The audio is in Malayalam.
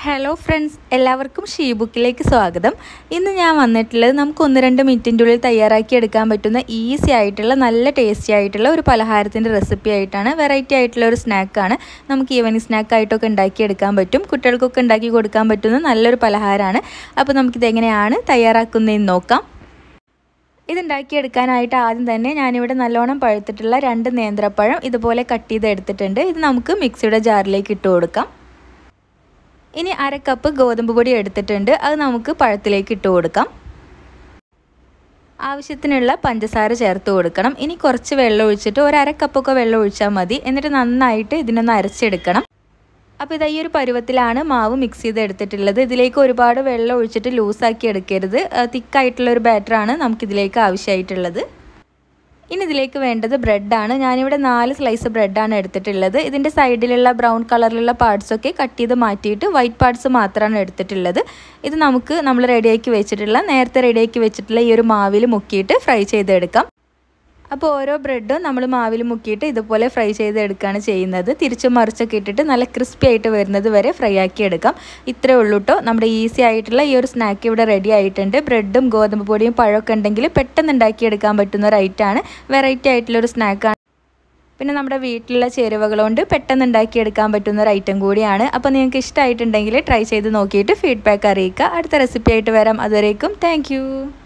ഹലോ ഫ്രണ്ട്സ് എല്ലാവർക്കും ഷീ ബുക്കിലേക്ക് സ്വാഗതം ഇന്ന് ഞാൻ വന്നിട്ടുള്ളത് നമുക്ക് ഒന്ന് രണ്ട് മിനിറ്റിൻ്റെ ഉള്ളിൽ തയ്യാറാക്കി എടുക്കാൻ പറ്റുന്ന ഈസി ആയിട്ടുള്ള നല്ല ടേസ്റ്റി ആയിട്ടുള്ള ഒരു പലഹാരത്തിൻ്റെ റെസിപ്പി ആയിട്ടാണ് വെറൈറ്റി ആയിട്ടുള്ള ഒരു സ്നാക്കാണ് നമുക്ക് ഈവനിങ് സ്നാക്കായിട്ടൊക്കെ ഉണ്ടാക്കി എടുക്കാൻ പറ്റും കുട്ടികൾക്കൊക്കെ ഉണ്ടാക്കി കൊടുക്കാൻ പറ്റുന്ന നല്ലൊരു പലഹാരമാണ് അപ്പോൾ നമുക്കിത് എങ്ങനെയാണ് തയ്യാറാക്കുന്നതെന്ന് നോക്കാം ഇതുണ്ടാക്കിയെടുക്കാനായിട്ട് ആദ്യം തന്നെ ഞാനിവിടെ നല്ലോണം പഴുത്തിട്ടുള്ള രണ്ട് നേന്ത്രപ്പഴം ഇതുപോലെ കട്ട് ചെയ്ത് എടുത്തിട്ടുണ്ട് ഇത് നമുക്ക് മിക്സിയുടെ ജാറിലേക്ക് ഇട്ട് കൊടുക്കാം ഇനി അര കപ്പ് ഗോതമ്പ് പൊടി എടുത്തിട്ടുണ്ട് അത് നമുക്ക് പഴത്തിലേക്ക് ഇട്ട് കൊടുക്കാം ആവശ്യത്തിനുള്ള പഞ്ചസാര ചേർത്ത് കൊടുക്കണം ഇനി കുറച്ച് വെള്ളം ഒഴിച്ചിട്ട് ഒരു അര കപ്പൊക്കെ വെള്ളം ഒഴിച്ചാൽ മതി എന്നിട്ട് നന്നായിട്ട് ഇതിനൊന്ന് അരച്ചെടുക്കണം അപ്പോൾ ഇതാ ഈ ഒരു പരുവത്തിലാണ് മാവ് മിക്സ് ചെയ്ത് എടുത്തിട്ടുള്ളത് ഇതിലേക്ക് ഒരുപാട് വെള്ളം ഒഴിച്ചിട്ട് ലൂസാക്കി എടുക്കരുത് തിക്കായിട്ടുള്ള ഒരു ബാറ്ററാണ് നമുക്കിതിലേക്ക് ആവശ്യമായിട്ടുള്ളത് ഇനി ഇതിലേക്ക് വേണ്ടത് ബ്രെഡാണ് ഞാനിവിടെ നാല് സ്ലൈസ് ബ്രെഡാണ് എടുത്തിട്ടുള്ളത് ഇതിൻ്റെ സൈഡിലുള്ള ബ്രൗൺ കളറിലുള്ള പാർട്സൊക്കെ കട്ട് ചെയ്ത് മാറ്റിയിട്ട് വൈറ്റ് പാർട്സ് മാത്രമാണ് എടുത്തിട്ടുള്ളത് ഇത് നമുക്ക് നമ്മൾ റെഡിയാക്കി വെച്ചിട്ടുള്ള നേരത്തെ റെഡിയാക്കി വെച്ചിട്ടുള്ള ഈ ഒരു മാവിൽ മുക്കിയിട്ട് ഫ്രൈ ചെയ്തെടുക്കാം അപ്പോൾ ഓരോ ബ്രെഡും നമ്മൾ മാവിൽ മുക്കിയിട്ട് ഇതുപോലെ ഫ്രൈ ചെയ്തെടുക്കുകയാണ് ചെയ്യുന്നത് തിരിച്ചും മറിച്ചൊക്കെ ഇട്ടിട്ട് നല്ല ക്രിസ്പി ആയിട്ട് വരുന്നത് വരെ ഫ്രൈ ആക്കി എടുക്കാം ഇത്രേ ഉള്ളൂ കേട്ടോ നമ്മുടെ ഈസി ആയിട്ടുള്ള ഈ ഒരു സ്നാക്ക് ഇവിടെ റെഡി ആയിട്ടുണ്ട് ബ്രെഡും ഗോതമ്പ് പൊടിയും പഴമൊക്കെ ഉണ്ടെങ്കിൽ പെട്ടെന്ന് ഉണ്ടാക്കിയെടുക്കാൻ പറ്റുന്ന ഒരു ഐറ്റമാണ് വെറൈറ്റി ആയിട്ടുള്ളൊരു സ്നാക്കാണ് പിന്നെ നമ്മുടെ വീട്ടിലുള്ള ചേരുവകൾ കൊണ്ട് പെട്ടെന്ന് ഉണ്ടാക്കിയെടുക്കാൻ പറ്റുന്ന ഒരു ഐറ്റം കൂടിയാണ് അപ്പോൾ നിങ്ങൾക്ക് ഇഷ്ടമായിട്ടുണ്ടെങ്കിൽ ട്രൈ ചെയ്ത് നോക്കിയിട്ട് ഫീഡ്ബാക്ക് അറിയിക്കുക അടുത്ത റെസിപ്പി ആയിട്ട് വരാം അതുവരേക്കും താങ്ക്